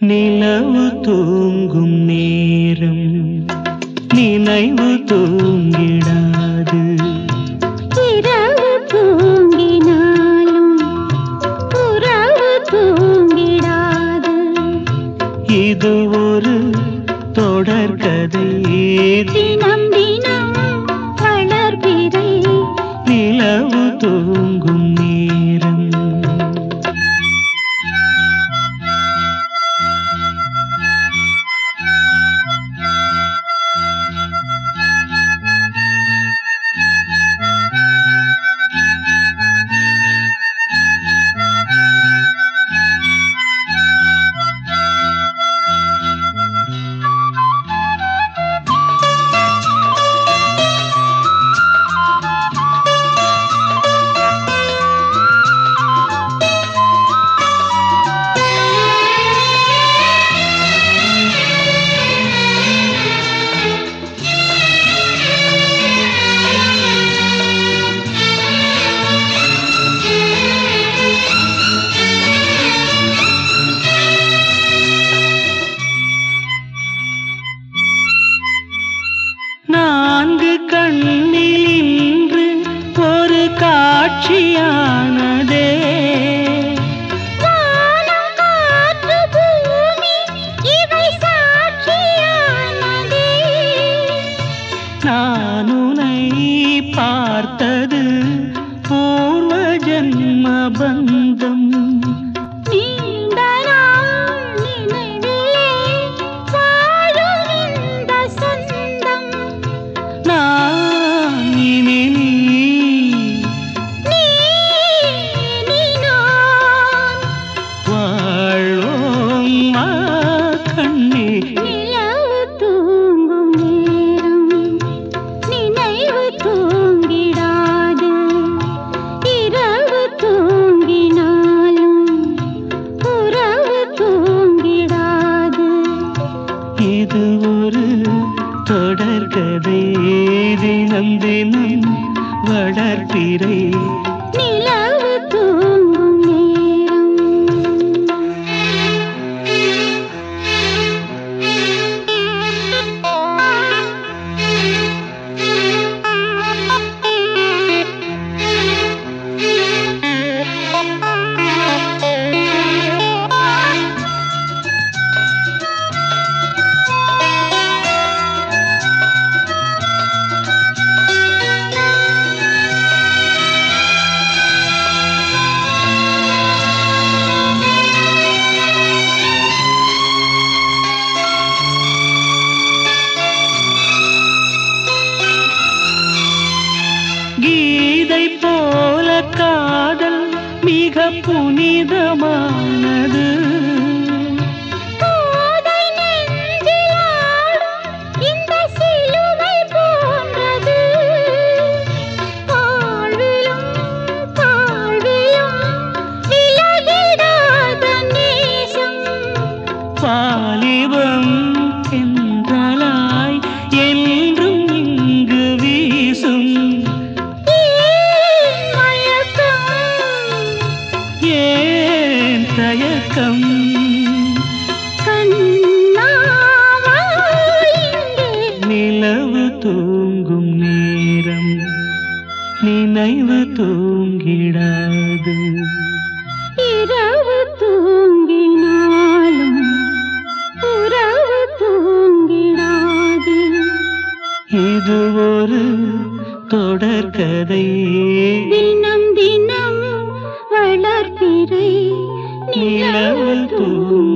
நிலவு தூங்கும் நேரம் நினைவு தூங்கிடாது இரவு தூங்கினாலும் உறவு தூங்கிடாது இது ஒரு தொடர்கதை தினம் தினம் வளர்பிறை நிலவு தூங்கும் நேரம் நான்கு கண்ணில் இன்று ஒரு காட்சியானதே வானம் காற்று பூமி இவை சாட்சியானதே நான் உன்னை பார்த்தது பூர்வ ஜன்ம பந்தம் நீண்ட நாள் நினைவிலே வாழும் இந்த சொந்தம் நான் இனி நீ நீ நீ நான் வாழ்வோம் வா கண்ணே நிலவு தூங்கும் நேரம் நினைவு தூங்கிடாது இரவு தூங்கினாலும் உறவு தூங்கிடாது இது ஒரு தொடர்கதை தினம் தினம் வளர்ப்பிறை நிலவு தூங்கும் நேரம் கீதை போல காதல் மிக புனிதமானது கோதை நெஞ்சில் ஆடும் இந்த சிலுவை போன்றது வாழ்விலும் தாழ்விலும் விலகிடாத நேசம் பாலிவம் என்றலாய் என்றும் இங்கு வீசும் ஏன் மயக்கம் ஏன் தயக்கம் கண்ணாவா இங்கே நிலவு தூங்கும் நேரம் நினைவு தூங்கிடாது இரவு தூங்கினாலும் உறவு தூங்கிடாது இது ஒரு தொடர்கதை தினம் தினம் வளர்பிறை நிலவு நிலவு தூங்கும்